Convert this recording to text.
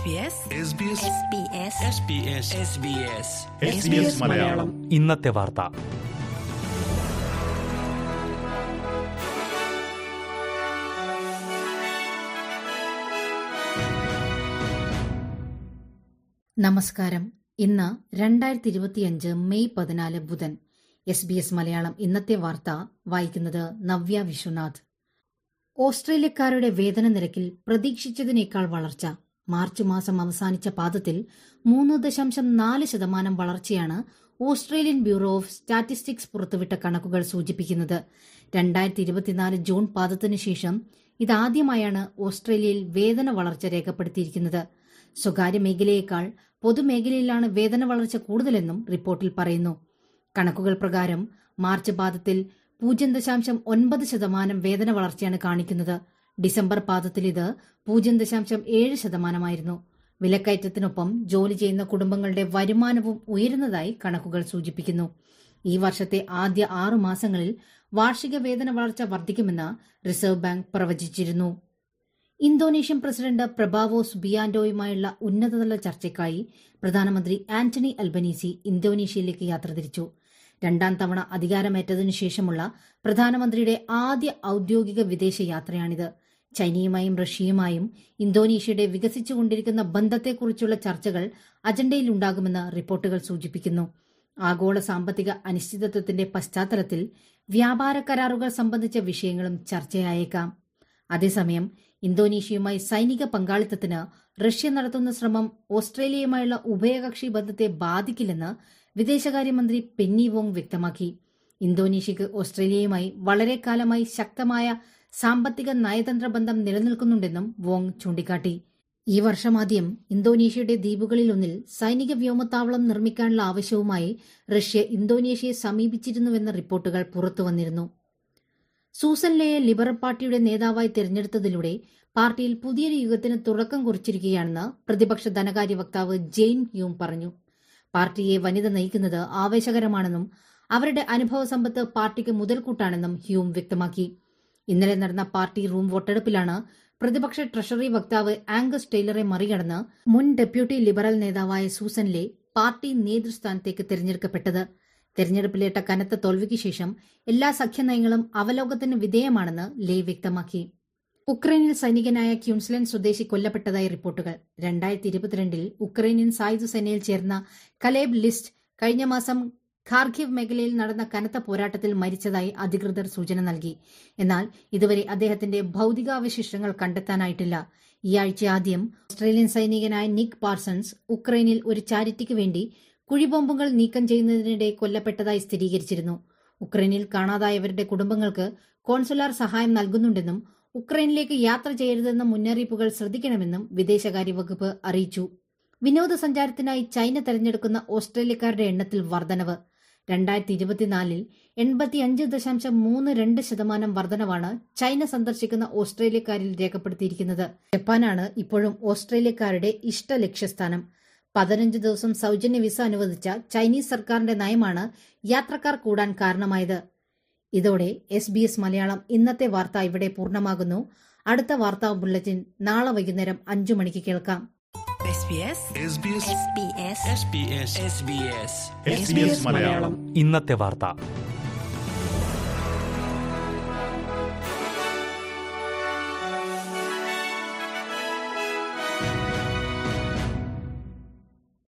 SBS Malayalam ഇന്നത്തെ വാർത്ത നമസ്കാരം ഇന്ന് രണ്ടായിരത്തി ഇരുപത്തിയഞ്ച് മെയ് പതിനാല് ബുധൻ എസ് ബി എസ് മലയാളം ഇന്നത്തെ വാർത്ത വായിക്കുന്നത് നവ്യ വിശ്വനാഥ് ഓസ്ട്രേലിയക്കാരുടെ വേതന നിരക്കിൽ പ്രതീക്ഷിച്ചതിനേക്കാൾ വളർച്ച മാർച്ച് മാസം അവസാനിച്ച പാദത്തിൽ മൂന്ന് ദശാംശം നാല് ശതമാനം വളർച്ചയാണ് ഓസ്ട്രേലിയൻ ബ്യൂറോ ഓഫ് സ്റ്റാറ്റിസ്റ്റിക്സ് പുറത്തുവിട്ട കണക്കുകൾ സൂചിപ്പിക്കുന്നത് രണ്ടായിരത്തി ഇരുപത്തിനാല് ജൂൺ പാദത്തിനു ശേഷം ഇതാദ്യമായാണ് ഓസ്ട്രേലിയയിൽ വേതന വളർച്ച രേഖപ്പെടുത്തിയിരിക്കുന്നത് സ്വകാര്യ മേഖലയേക്കാൾ പൊതുമേഖലയിലാണ് വേതന വളർച്ച കൂടുതലെന്നും റിപ്പോർട്ടിൽ പറയുന്നു കണക്കുകൾ പ്രകാരം മാർച്ച് പാദത്തിൽ പൂജ്യം ദശാംശം ഒൻപത് ശതമാനം വേതന വളർച്ചയാണ് കാണിക്കുന്നത് ഡിസംബർ പാദത്തിൽ ഇത് പൂജ്യം ദശാംശം ഏഴ് ശതമാനമായിരുന്നു വിലക്കയറ്റത്തിനൊപ്പം ജോലി ചെയ്യുന്ന കുടുംബങ്ങളുടെ വരുമാനവും ഉയരുന്നതായി കണക്കുകൾ സൂചിപ്പിക്കുന്നു ഈ വർഷത്തെ ആദ്യ ആറു മാസങ്ങളിൽ വാർഷിക വേതന വളർച്ച വർദ്ധിക്കുമെന്ന് റിസർവ് ബാങ്ക് പ്രവചിച്ചിരുന്നു ഇന്തോനേഷ്യൻ പ്രസിഡന്റ് പ്രബാവോ സുബിയാൻഡോയുമായുള്ള ഉന്നതതല ചർച്ചയ്ക്കായി പ്രധാനമന്ത്രി ആന്റണി അൽബനീസി ഇന്തോനേഷ്യയിലേക്ക് യാത്ര തിരിച്ചു രണ്ടാം തവണ അധികാരമേറ്റതിനു ശേഷമുള്ള പ്രധാനമന്ത്രിയുടെ ആദ്യ ഔദ്യോഗിക വിദേശ യാത്രയാണിത് ചൈനയുമായും റഷ്യയുമായും ഇന്തോനേഷ്യയുടെ വികസിച്ചുകൊണ്ടിരിക്കുന്ന ബന്ധത്തെക്കുറിച്ചുള്ള ചർച്ചകൾ അജണ്ടയിലുണ്ടാകുമെന്ന് റിപ്പോർട്ടുകൾ സൂചിപ്പിക്കുന്നു ആഗോള സാമ്പത്തിക അനിശ്ചിതത്വത്തിന്റെ പശ്ചാത്തലത്തിൽ വ്യാപാര കരാറുകൾ സംബന്ധിച്ച വിഷയങ്ങളും ചർച്ചയായേക്കാം അതേസമയം ഇന്തോനേഷ്യയുമായി സൈനിക പങ്കാളിത്തത്തിന് റഷ്യ നടത്തുന്ന ശ്രമം ഓസ്ട്രേലിയയുമായുള്ള ഉഭയകക്ഷി ബന്ധത്തെ ബാധിക്കില്ലെന്ന് വിദേശകാര്യമന്ത്രി പെന്നി വോങ് വ്യക്തമാക്കി ഇന്തോനേഷ്യക്ക് ഓസ്ട്രേലിയയുമായി വളരെ കാലമായി ശക്തമായ സാമ്പത്തിക നയതന്ത്ര ബന്ധം നിലനിൽക്കുന്നുണ്ടെന്നും വോങ് ചൂണ്ടിക്കാട്ടി ഈ വർഷമാദ്യം ഇന്തോനേഷ്യയുടെ ദ്വീപുകളിലൊന്നിൽ സൈനിക വ്യോമത്താവളം നിർമ്മിക്കാനുള്ള ആവശ്യവുമായി റഷ്യ ഇന്തോനേഷ്യയെ സമീപിച്ചിരുന്നുവെന്ന റിപ്പോർട്ടുകൾ പുറത്തുവന്നിരുന്നു സൂസൻ ലേയെ ലിബറൽ പാർട്ടിയുടെ നേതാവായി തിരഞ്ഞെടുത്തതിലൂടെ പാർട്ടിയിൽ പുതിയൊരു യുഗത്തിന് തുടക്കം കുറിച്ചിരിക്കുകയാണെന്ന് പ്രതിപക്ഷ ധനകാര്യ വക്താവ് ജെയിൻ ഹ്യൂം പറഞ്ഞു പാർട്ടിയെ വനിത നയിക്കുന്നത് ആവേശകരമാണെന്നും അവരുടെ അനുഭവ സമ്പത്ത് പാർട്ടിക്ക് മുതൽക്കൂട്ടാണെന്നും ഹ്യൂം വ്യക്തമാക്കി ഇന്നലെ നടന്ന പാർട്ടി റൂം വോട്ടെടുപ്പിലാണ് പ്രതിപക്ഷ ട്രഷറി വക്താവ് ആംഗസ് ടൈലറെ മറികടന്ന് മുൻ ഡെപ്യൂട്ടി ലിബറൽ നേതാവായ സൂസൻ ലേ പാർട്ടി നേതൃസ്ഥാനത്തേക്ക് തിരഞ്ഞെടുക്കപ്പെട്ടത് തെരഞ്ഞെടുപ്പിലേറ്റ കനത്ത തോൽവിക്ക് ശേഷം എല്ലാ സഖ്യനയങ്ങളും അവലോകത്തിന് വിധേയമാണെന്ന് ലേ വ്യക്തമാക്കി ഉക്രൈനിൽ സൈനികനായ ക്യൂൻസ്ലൻഡ് സ്വദേശി കൊല്ലപ്പെട്ടതായി റിപ്പോർട്ടുകൾ രണ്ടായിരത്തി ഇരുപത്തിരണ്ടിൽ ഉക്രൈനിയൻ സായുധ സേനയിൽ ചേർന്ന കലേബ് ലിസ്റ്റ് കഴിഞ്ഞ മാസം ഖാർഖിവ് മേഖലയിൽ നടന്ന കനത്ത പോരാട്ടത്തിൽ മരിച്ചതായി അധികൃതർ സൂചന നൽകി എന്നാൽ ഇതുവരെ അദ്ദേഹത്തിന്റെ ഭൌതികാവശിഷ്ടങ്ങൾ കണ്ടെത്താനായിട്ടില്ല ഈ ആഴ്ച ആദ്യം ഓസ്ട്രേലിയൻ സൈനികനായ നിക് പാർസൺസ് ഉക്രൈനിൽ ഒരു ചാരിറ്റിക്ക് വേണ്ടി കുഴിബോംബുകൾ നീക്കം ചെയ്യുന്നതിനിടെ കൊല്ലപ്പെട്ടതായി സ്ഥിരീകരിച്ചിരുന്നു ഉക്രൈനിൽ കാണാതായവരുടെ കുടുംബങ്ങൾക്ക് കോൺസുലാർ സഹായം നൽകുന്നുണ്ടെന്നും ഉക്രൈനിലേക്ക് യാത്ര ചെയ്യരുതെന്ന മുന്നറിയിപ്പുകൾ ശ്രദ്ധിക്കണമെന്നും വിദേശകാര്യ വകുപ്പ് അറിയിച്ചു വിനോദസഞ്ചാരത്തിനായി ചൈന തെരഞ്ഞെടുക്കുന്ന ഓസ്ട്രേലിയക്കാരുടെ എണ്ണത്തിൽ വർധനവ് രണ്ടായിരത്തി ഇരുപത്തിനാലിൽ എൺപത്തിയഞ്ച് ദശാംശം മൂന്ന് രണ്ട് ശതമാനം വർധനവാണ് ചൈന സന്ദർശിക്കുന്ന ഓസ്ട്രേലിയക്കാരിൽ രേഖപ്പെടുത്തിയിരിക്കുന്നത് ജപ്പാനാണ് ഇപ്പോഴും ഓസ്ട്രേലിയക്കാരുടെ ഇഷ്ട ലക്ഷ്യസ്ഥാനം പതിനഞ്ച് ദിവസം സൗജന്യ വിസ അനുവദിച്ച ചൈനീസ് സർക്കാരിന്റെ നയമാണ് യാത്രക്കാർ കൂടാൻ കാരണമായത് ഇതോടെ എസ് ബി എസ് മലയാളം ഇന്നത്തെ വാർത്ത ഇവിടെ പൂർണ്ണമാകുന്നു അടുത്ത വാർത്താ ബുള്ളറ്റിൻ നാളെ വൈകുന്നേരം അഞ്ചു മണിക്ക് കേൾക്കാം SBS മലയാളം ഇന്നത്തെ വാർത്ത